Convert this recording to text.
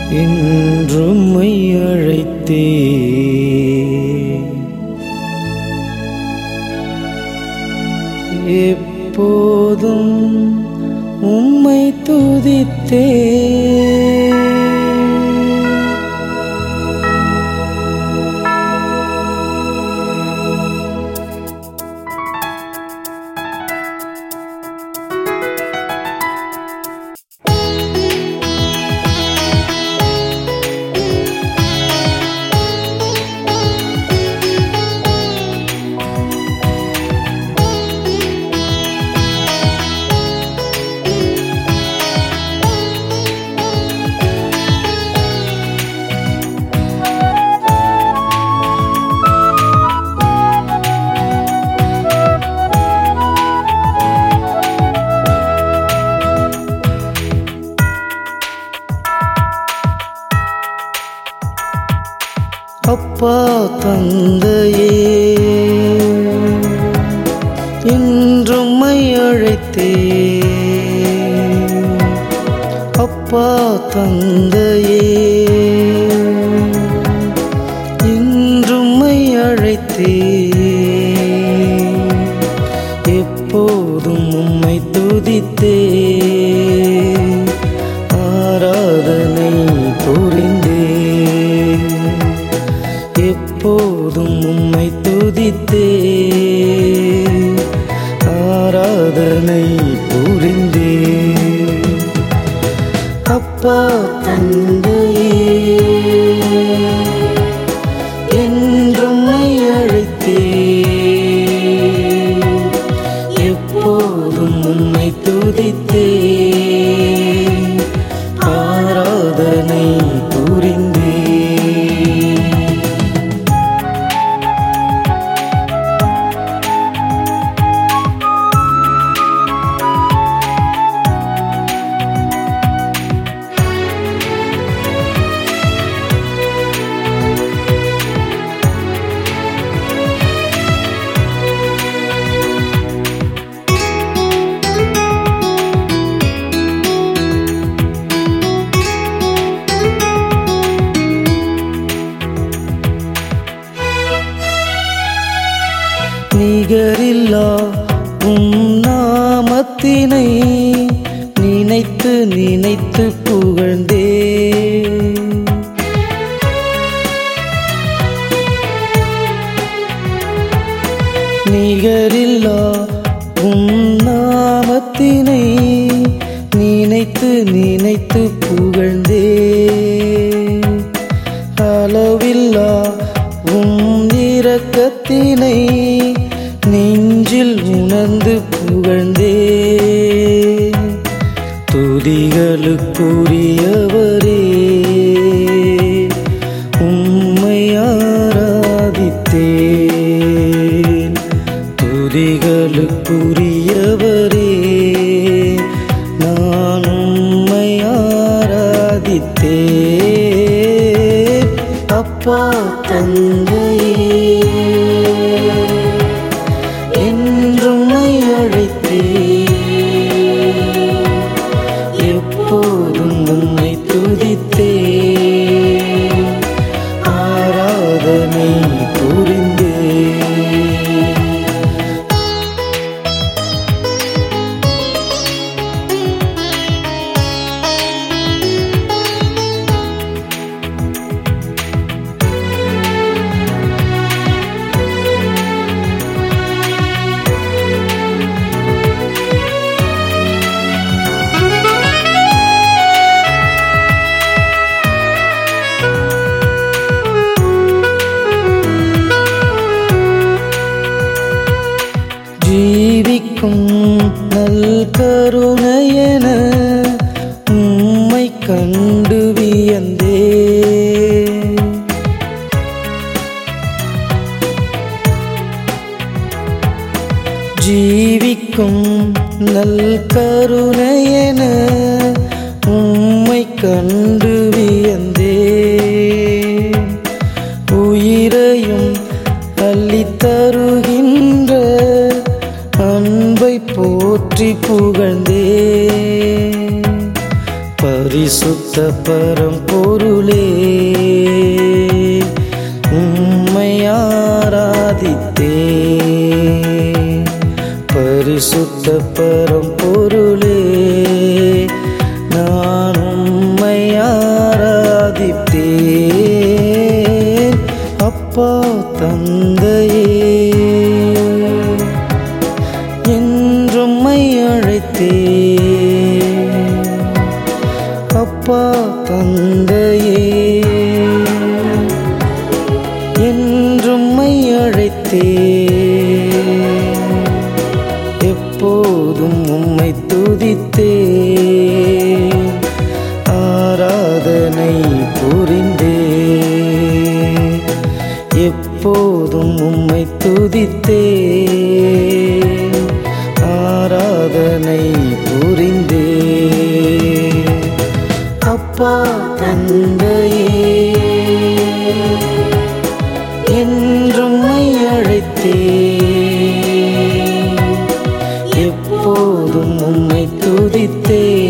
என்றும் அழைத்தே எப்போதும் உம்மை துதித்தே அப்பா தந்தையே என்றும் அழைத்தே அப்பா தந்தையே என்றும் அழைத்தே எப்போதும் உம்மை துதித்தே ஆராதனை புரிந்தே எப்போதும் உம்மை துதித்தே ஆராதனை புரிந்தே அப்பா தந்தையே என்றும் அழைத்தே எப்போதும் உம்மை துதித்தே ஆராதனை புரிந்தே நிகரில்லா உம் நாமத்தினை நினைத்து நினைத்து புகழ்ந்தே நிகரில்லா உம் நாமத்தினை நினைத்து நினைத்து புகழ்ந்தே அளவில்லா உம் இரக்கத்தினை நெஞ்சில் உணர்ந்து புகழ்ந்தே துதிகளுக்குரியவரே உம்மை ஆராதித்தேன் துதிகளுக்குரியவரே நான் உம்மை ஆராதித்தேன் அப்பா தந்தையே என்றும் அழைத்தே எப்போதும் உன்னை துதித்தே ஆராதனை புரிந்தே ஜீவிக்கும் நல் கருணையென உம்மை கண்டு வியந்தே ஜீவிக்கும் நல் கருணையென உம்மை கண்டு வியந்தே உயிரையும் அள்ளித் தருகின்ற அன்பை போற்றி புகழ்ந்தே பரிசுத்த பரம் பொருளே உம்மை ஆராதித்தே பரிசுத்த பரம் பொருளே நான் உம்மை ஆராதித்தேன் அப்பா தந்தையே என்றும்மை அழைத்தே அப்பா தந்தையே என்றும்மை அழைத்தே எப்போதும் உம்மை துதித்தே ஆராதனை புரிந்தே எப்போதும் உம்மை துதித்தே ஆராதனை புரிந்தே அப்பா தந்தையே என்றும் அழைத்தே எப்போதும் உம்மை துதித்தே